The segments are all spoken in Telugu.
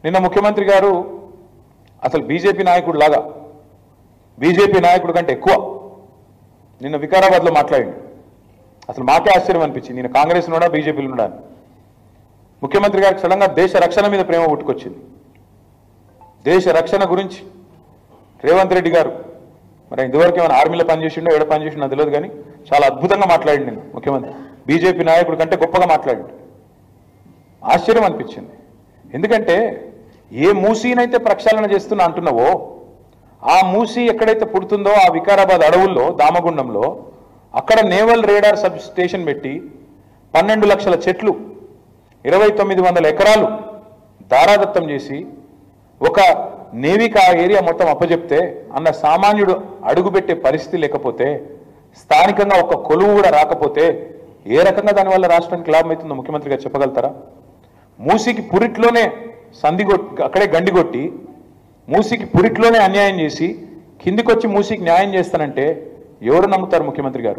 నిన్న ముఖ్యమంత్రి గారు అసలు బీజేపీ నాయకుడు లాగా బీజేపీ నాయకుడు కంటే ఎక్కువ నిన్న వికారాబాద్లో మాట్లాడింది అసలు మాకే ఆశ్చర్యం అనిపించింది నేను కాంగ్రెస్ నుండా బీజేపీలో నుండా అని. ముఖ్యమంత్రి గారికి సడన్గా దేశ రక్షణ మీద ప్రేమ పుట్టుకొచ్చింది దేశ రక్షణ గురించి రేవంత్ రెడ్డి గారు మరి ఇదివరకు ఏమైనా ఆర్మీలో పనిచేసిండో ఎక్కడ పనిచేసిండో తెలియదు కానీ చాలా అద్భుతంగా మాట్లాడింది నేను ముఖ్యమంత్రి బీజేపీ నాయకుడి కంటే గొప్పగా మాట్లాడిండు ఆశ్చర్యం అనిపించింది ఎందుకంటే ఏ మూసీనైతే ప్రక్షాళన చేస్తున్నా అంటున్నావో ఆ మూసీ ఎక్కడైతే పుడుతుందో ఆ వికారాబాద్ అడవుల్లో దామగుండంలో అక్కడ నేవల్ రేడార్ సబ్ స్టేషన్ పెట్టి పన్నెండు లక్షల చెట్లు ఇరవై తొమ్మిది వందల ఎకరాలు దారాదత్తం చేసి ఒక నేవికి ఆ ఏరియా మొత్తం అప్పచెప్తే అన్న సామాన్యుడు అడుగుపెట్టే పరిస్థితి లేకపోతే స్థానికంగా ఒక కొలువు కూడా రాకపోతే ఏ రకంగా దానివల్ల రాష్ట్రానికి లాభం అవుతుందో ముఖ్యమంత్రి గారు చెప్పగలుగుతారా మూసికి పురిట్లోనే సంధి కొట్టి అక్కడే గండి కొట్టి మూసికి పురిట్లోనే అన్యాయం చేసి కిందికొచ్చి మూసికి న్యాయం చేస్తానంటే ఎవరు నమ్ముతారు ముఖ్యమంత్రి గారు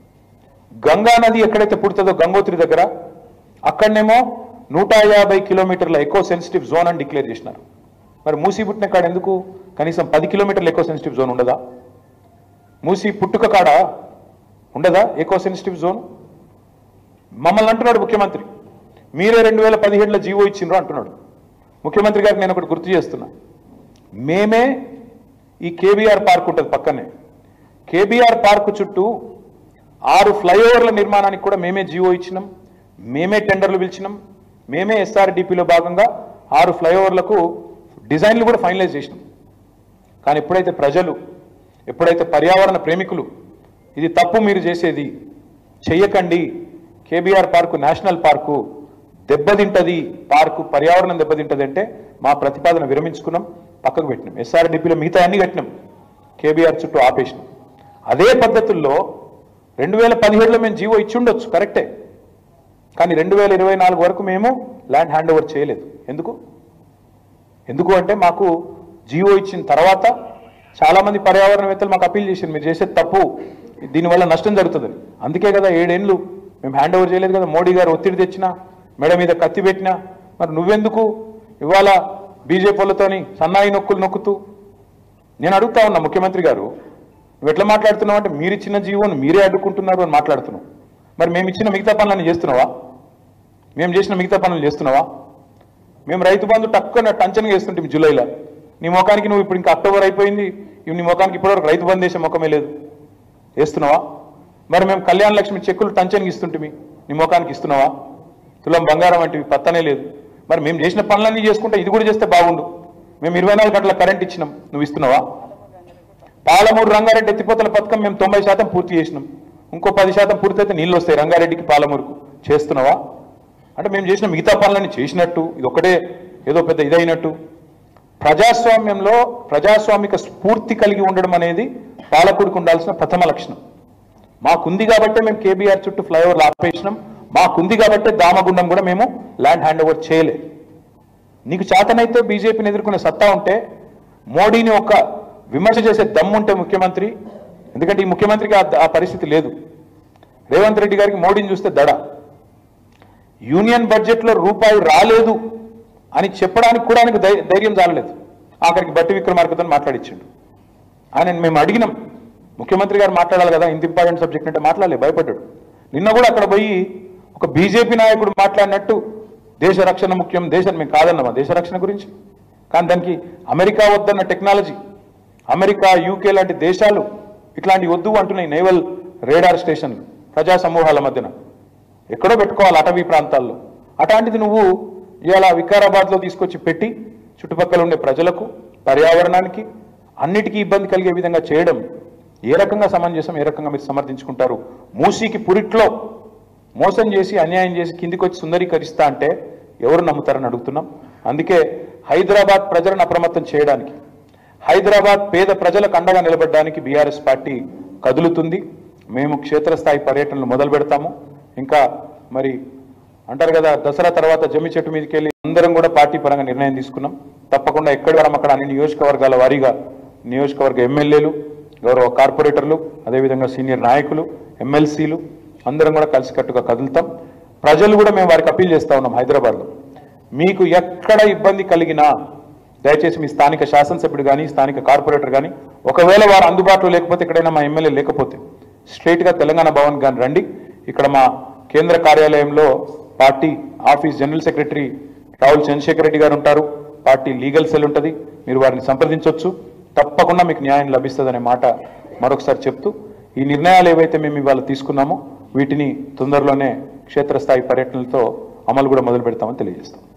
గంగా నది ఎక్కడైతే పుడుతుందో గంగోత్రి దగ్గర అక్కడనేమో నూట యాభై కిలోమీటర్ల ఎకో సెన్సిటివ్ జోన్ అని డిక్లేర్ చేసినారు మరి మూసి పుట్టిన కాడ ఎందుకు కనీసం పది కిలోమీటర్ల ఎకో సెన్సిటివ్ జోన్ ఉండదా మూసి పుట్టుక కాడ ఉండదా ఎకో సెన్సిటివ్ జోన్ మమ్మల్ని అంటున్నాడు ముఖ్యమంత్రి మీరే రెండు వేల పదిహేడులో జీవో ఇచ్చిండ్రు అంటున్నాడు ముఖ్యమంత్రి గారికి నేను ఒకటి గుర్తు చేస్తున్నా మేమే ఈ కేబీఆర్ పార్క్ ఉంటుంది పక్కనే కేబీఆర్ పార్క్ చుట్టూ ఆరు ఫ్లైఓవర్ల నిర్మాణానికి కూడా మేమే జీవో ఇచ్చినాం మేమే టెండర్లు పిలిచినాం మేమే ఎస్ఆర్డిపిలో భాగంగా ఆరు ఫ్లైఓవర్లకు డిజైన్లు కూడా ఫైనలైజ్ చేసినాం కానీ ఎప్పుడైతే ప్రజలు ఎప్పుడైతే పర్యావరణ ప్రేమికులు ఇది తప్పు మీరు చేసేది చెయ్యకండి కేబీఆర్ పార్కు నేషనల్ పార్కు దెబ్బతింటది పార్కు పర్యావరణం దెబ్బతింటది అంటే మా ప్రతిపాదన విరమించుకున్నాం పక్కకు పెట్టినాం ఎస్ఆర్డిపిలో మిగతా అన్ని కట్టినాం కేబీఆర్ చుట్టూ ఆపేసినాం అదే పద్ధతుల్లో రెండు వేల పదిహేడులో మేము జీవో ఇచ్చి ఉండొచ్చు కరెక్టే కానీ రెండు వేల ఇరవై నాలుగు వరకు మేము ల్యాండ్ హ్యాండ్ ఓవర్ చేయలేదు ఎందుకు ఎందుకు అంటే మాకు జియో ఇచ్చిన తర్వాత చాలామంది పర్యావరణవేత్తలు మాకు అప్పీల్ చేశారు మీరు చేసేది తప్పు దీనివల్ల నష్టం జరుగుతుందని అందుకే కదా ఏడేళ్ళు మేము హ్యాండ్ ఓవర్ చేయలేదు కదా మోడీ గారు ఒత్తిడి తెచ్చినా మెడ మీద కత్తి పెట్టినా మరి నువ్వెందుకు ఇవాళ బీజేపీ వాళ్ళతోని సన్నాయి నొక్కులు నొక్కుతూ నేను అడుగుతా ఉన్నా ముఖ్యమంత్రి గారు నువ్వు ఎట్లా మాట్లాడుతున్నావు అంటే మీరు ఇచ్చిన జీవోను మీరే అడ్డుకుంటున్నారు అని మాట్లాడుతున్నావు మరి మేము ఇచ్చిన మిగతా పనులను చేస్తున్నావా మేము చేసిన మిగతా పనులు చేస్తున్నావా మేము రైతు బంధు టక్కున టంచన్గా వేస్తుంటాం జూలైలో నీ ముఖానికి నువ్వు ఇప్పుడు ఇంకా అక్టోబర్ అయిపోయింది ఇవి నీ ముఖానికి ఇప్పటివరకు రైతు బంధు వేసే ముఖమే లేదు వేస్తున్నావా మరి మేము కళ్యాణ లక్ష్మి చెక్కులు టంచన్కి ఇస్తుంటిమి నీ ముఖానికి ఇస్తున్నావా తులం బంగారం వంటివి పత్తనే లేదు మరి మేము చేసిన పనులన్నీ చేసుకుంటే ఇది కూడా చేస్తే బాగుండు మేము ఇరవై నాలుగు గంటల కరెంట్ ఇచ్చినాం నువ్వు ఇస్తున్నావా పాలమూరు రంగారెడ్డి ఎత్తిపోతల పథకం మేము తొంభై శాతం పూర్తి చేసినాం ఇంకో పది శాతం పూర్తయితే నీళ్ళు వస్తాయి రంగారెడ్డికి పాలమూరుకు చేస్తున్నావా అంటే మేము చేసిన మిగతా పనులన్నీ చేసినట్టు ఇది ఒకటే ఏదో పెద్ద ఇదైనట్టు ప్రజాస్వామ్యంలో ప్రజాస్వామిక స్ఫూర్తి కలిగి ఉండడం అనేది పాలకుడికి ఉండాల్సిన ప్రథమ లక్షణం మాకుంది కాబట్టే మేము కేబీఆర్ చుట్టూ ఫ్లైఓవర్లు ఆపేసినాం మాకుంది కాబట్టే దామగుండం కూడా మేము ల్యాండ్ హ్యాండ్ ఓవర్ చేయలేదు నీకు చేతనైతే బీజేపీని ఎదుర్కొనే సత్తా ఉంటే మోడీని ఒక విమర్శ చేసే దమ్ముంటే ముఖ్యమంత్రి ఎందుకంటే ఈ ముఖ్యమంత్రికి ఆ- ఆ పరిస్థితి లేదు రేవంత్ రెడ్డి గారికి మోడీని చూస్తే దడ యూనియన్ బడ్జెట్లో రూపాయి రాలేదు అని చెప్పడానికి కూడా ఆయనకు ధై- ధైర్యం చాలలేదు ఆఖరికి బట్టి విక్రమార్కతో మాట్లాడిచ్చిండు ఆయన మేము అడిగినాం ముఖ్యమంత్రి గారు మాట్లాడాలి కదా ఇంత ఇంపార్టెంట్ సబ్జెక్ట్ అంటే మాట్లాడలే భయపడ్డాడు నిన్న కూడా అక్కడ పోయి ఒక బీజేపీ నాయకుడు మాట్లాడినట్టు దేశ రక్షణ ముఖ్యం దేశం మేము కాదన్నామా దేశ రక్షణ గురించి కానీ దానికి అమెరికా వద్దన్న టెక్నాలజీ అమెరికా యూకే లాంటి దేశాలు ఇట్లాంటి వద్దు అంటున్నాయి నేవల్ రేడార్ స్టేషన్లు ప్రజా సమూహాల మధ్యన ఎక్కడో పెట్టుకోవాలి అటవీ ప్రాంతాల్లో అట్లాంటిది నువ్వు ఇవాళ వికారాబాద్లో తీసుకొచ్చి పెట్టి చుట్టుపక్కల ఉండే ప్రజలకు పర్యావరణానికి అన్నిటికీ ఇబ్బంది కలిగే విధంగా చేయడం ఏ రకంగా సమంజసం ఏ రకంగా మీరు సమర్థించుకుంటారు మూసీకి పురిట్లో మోసం చేసి అన్యాయం చేసి కిందికి వచ్చి సుందరీకరిస్తా అంటే ఎవరు నమ్ముతారని అడుగుతున్నాం అందుకే హైదరాబాద్ ప్రజలను అప్రమత్తం చేయడానికి హైదరాబాద్ పేద ప్రజలకు అండగా నిలబడడానికి బీఆర్ఎస్ పార్టీ కదులుతుంది మేము క్షేత్రస్థాయి పర్యటనలు మొదలు పెడతాము ఇంకా మరి అంటారు కదా దసరా తర్వాత జమ్మి చెట్టు మీదకి వెళ్ళి అందరం కూడా పార్టీ పరంగా నిర్ణయం తీసుకున్నాం తప్పకుండా ఎక్కడి వరం అక్కడ అన్ని నియోజకవర్గాల వారీగా నియోజకవర్గ ఎమ్మెల్యేలు గౌరవ కార్పొరేటర్లు అదేవిధంగా సీనియర్ నాయకులు ఎమ్మెల్సీలు అందరం కూడా కలిసికట్టుగా కదులుతాం ప్రజలు కూడా మేము వారికి అప్పీల్ చేస్తా ఉన్నాం హైదరాబాద్లో మీకు ఎక్కడ ఇబ్బంది కలిగినా దయచేసి మీ స్థానిక శాసనసభ్యుడు కానీ స్థానిక కార్పొరేటర్ కానీ ఒకవేళ వారు అందుబాటులో లేకపోతే ఎక్కడైనా మా ఎమ్మెల్యే లేకపోతే స్ట్రైట్గా తెలంగాణ భవన్ కానీ రండి ఇక్కడ మా కేంద్ర కార్యాలయంలో party office general secretary Rahul Chandrashekhar Reddy garu ఉంటారు పార్టీ లీగల్ సెల్ ఉంటుంది మీరు వారిని సంప్రదించవచ్చు తప్పకుండా మీకు న్యాయం లభిస్తుందనే మాట మరొకసారి చెప్తూ ఈ నిర్ణయాలు ఏవైతే మేము ఇవాళ తీసుకున్నామో వీటిని తొందరలోనే క్షేత్రస్థాయి పర్యటనలతో అమలు కూడా మొదలు పెడతామని తెలియజేస్తాం